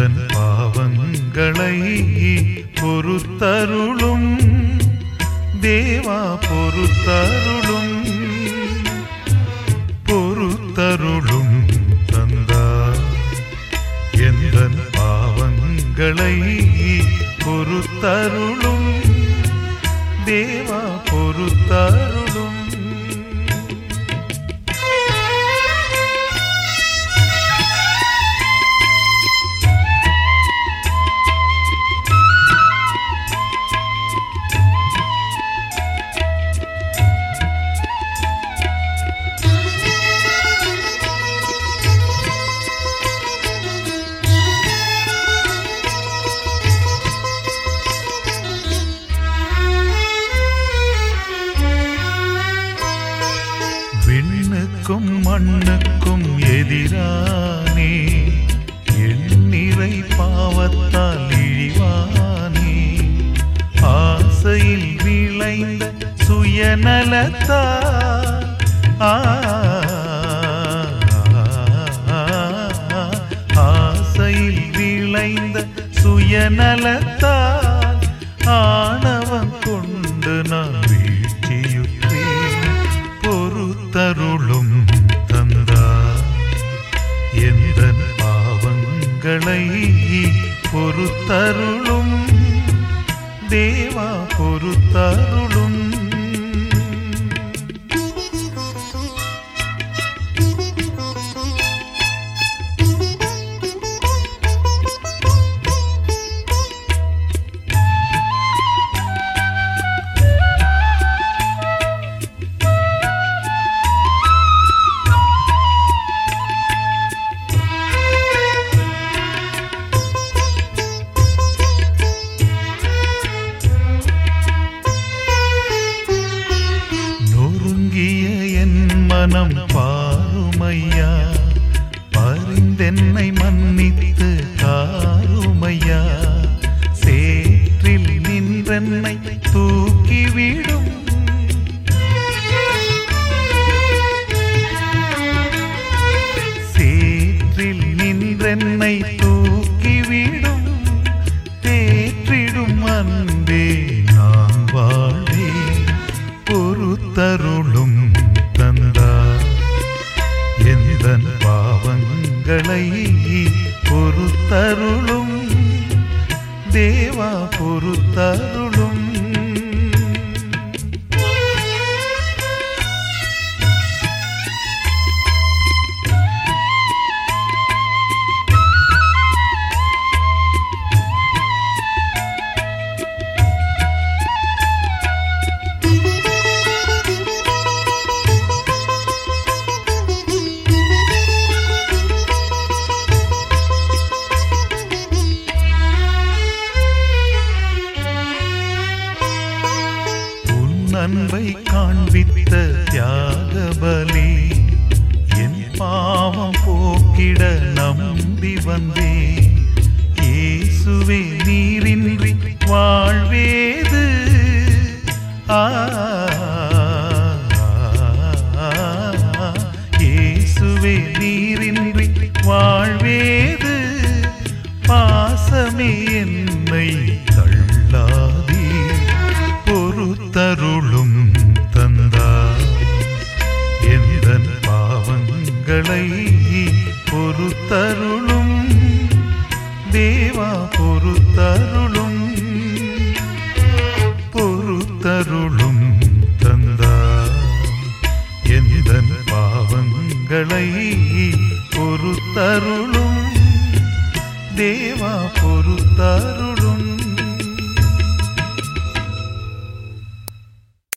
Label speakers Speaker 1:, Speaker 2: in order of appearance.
Speaker 1: எந்தன் பாவங்களை பொறுத்தருளும் தேவா பொறுத்தருளும் பொறுத்தருளும் தந்தா எந்தன் பாவங்களை பொறுத்தருளும் தேவா பொறுத்தருளும் விண்ணுக்கும் மண்ணுக்கும் எதிரானே எண்ணிறை பாவத்தால் இழிவானே ஆசையில் விளைந்த சுயநலத்தால் ஆ, ஆசையில் விளைந்த சுயநலத்தால் ஆணவம் கொண்டு நான் வீழ்ச்சியுற்றேன் பொறுத்தருளும் தந்தா எந்த பாவங்களை பொறுத்தருளும் தேவா பொறுத்தருளும் நொறுங்கிய என் மனம் பாருமையா பரிந்தென்னை மன்னித்து காருமையா சேற்றில் நின்றென்னை தூக்கிவிடும் சேற்றில் நின்றென்னை தூக்கிவிடும் தேற்றிடும் அன்பே நான் வாழ்வே பொறுத்தருளும் தந்தா எந்த பாவங்களை பொறுத்தருளும் தேவா பொறுத்தருளும் உன் அன்பை காண்பித்த தியாகபலி என் பாவம் போக்கிட நம்பி வந்தே இயேசுவே நீரின்றி வாழ்வேது ஆ இயேசுவே நீரின்றி வாழ்வேது பாசமே என்னை தள்ளாதே பொறுத்தருளும் தந்தா எந்த பாவங்களை பொறுத்தருளும் தேவா பொறுத்தருளும் பொறுத்தருளும் தந்தா எந்த பாவங்களை பொறுத்தருளும் தேவா பொறுத்தருளும்